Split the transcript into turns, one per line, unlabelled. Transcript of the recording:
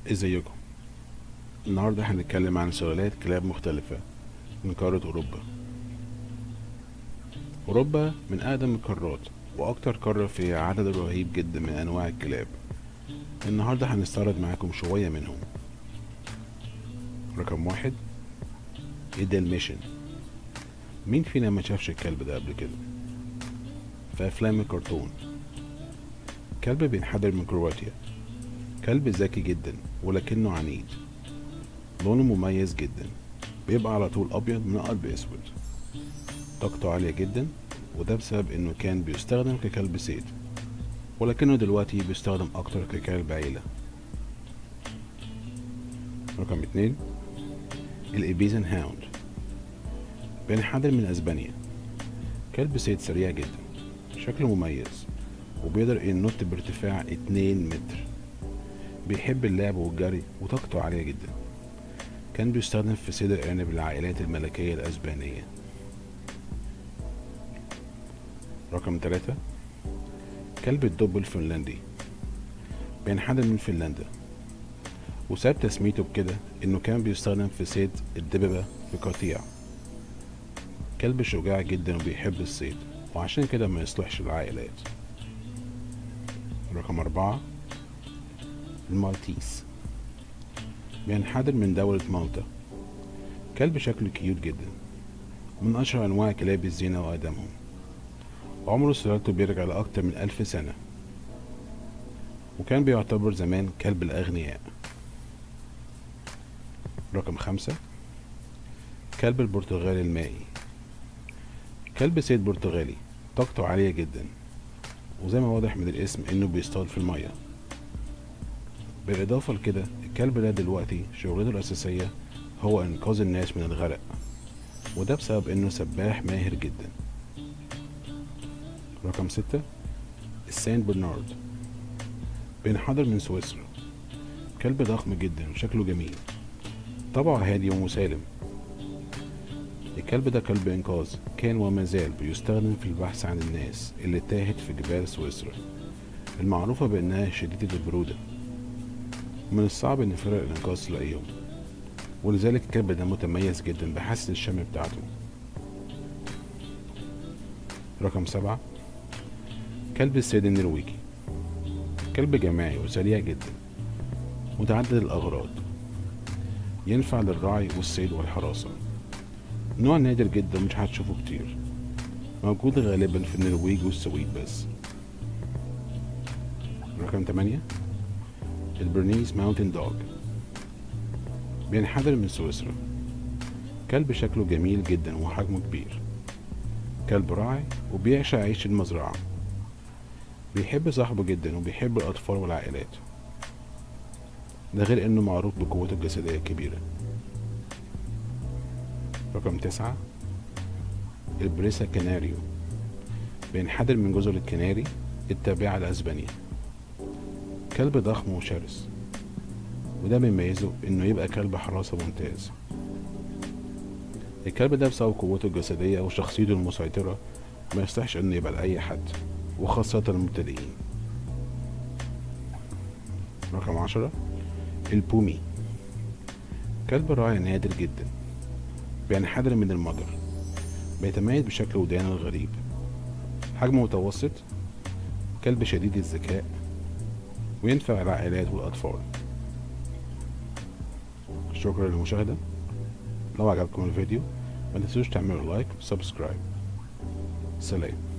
ازيكم النهاردة هنتكلم عن سلالات كلاب مختلفة من قارة أوروبا أوروبا من أقدم القارات وأكتر قارة فيها عدد رهيب جدا من أنواع الكلاب النهاردة هنستعرض معاكم شوية منهم رقم واحد الدالميشن مين فينا ما شافش الكلب ده قبل كده في أفلام الكرتون كلب بينحدر من كرواتيا كلب ذكي جدا ولكنه عنيد لونه مميز جدا بيبقى على طول أبيض من قلب أسود طاقته عالية جدا وده بسبب إنه كان بيستخدم ككلب صيد ولكنه دلوقتي بيستخدم أكتر ككلب عيلة رقم اتنين الإبيزن هاوند بينحدر من أسبانيا كلب صيد سريع جدا شكله مميز وبيقدر ينط بارتفاع اتنين متر بيحب اللعب والجري وطاقته عالية جدا كان بيستخدم في صيد الأرانب للعائلات الملكية الأسبانية رقم تلاتة كلب الدب الفنلندي بينحدر من فنلندا وساب تسميته بكده إنه كان بيستخدم في صيد الدببة في قطيع كلب شجاع جدا وبيحب الصيد وعشان كده ما يصلحش للعائلات رقم أربعة المالتيس بينحدر من دولة مالطا كلب شكله كيوت جدا من أشهر أنواع كلاب الزينة وأقدمهم عمره سلالته بيرجع لأكتر من ألف سنة وكان بيعتبر زمان كلب الأغنياء رقم خمسة كلب البرتغالي المائي كلب صيد برتغالي طاقته عالية جدا وزي ما واضح من الاسم انه بيصطاد في المية بالإضافة لكده الكلب ده دلوقتي شغلته الأساسية هو إنقاذ الناس من الغرق وده بسبب إنه سباح ماهر جدا رقم ستة السان برنارد بينحدر من سويسرا كلب ضخم جدا وشكله جميل طبعه هادي ومسالم الكلب ده كلب إنقاذ كان وما زال بيستخدم في البحث عن الناس اللي تاهت في جبال سويسرا المعروفة بأنها شديدة البرودة من الصعب إن فرق الإنقاذ تلاقيهم ولذلك الكلب ده متميز جدا بحاسة الشم بتاعته رقم سبعة كلب الصيد النرويجي كلب جماعي وسريع جدا متعدد الأغراض ينفع للرعي والصيد والحراسة نوع نادر جدا مش هتشوفه كتير موجود غالبا في النرويج والسويد بس رقم تمانية البرنيز ماونتن دوج بينحدر من سويسرا كلب شكله جميل جدا وحجمه كبير كلب راعي وبيعشق عيش المزرعة بيحب صاحبه جدا وبيحب الأطفال والعائلات ده غير إنه معروف بقوته الجسدية الكبيرة رقم تسعة البريسا كناريو بينحدر من جزر الكناري التابعة لأسبانيا كلب ضخم وشرس وده بيميزه انه يبقى كلب حراسة ممتاز الكلب ده بسبب قوته الجسدية وشخصيته المسيطرة ما يصلحش انه يبقى لأي حد وخاصة المبتدئين رقم عشرة البومي كلب راعي نادر جدا بينحدر من المجر بيتميز بشكل ودانه الغريب حجمه متوسط كلب شديد الذكاء وينفع العائلات والأطفال شكرا للمشاهدة لو عجبكم الفيديو ما تنسوش تعملوا لايك وسبسكرايب سلام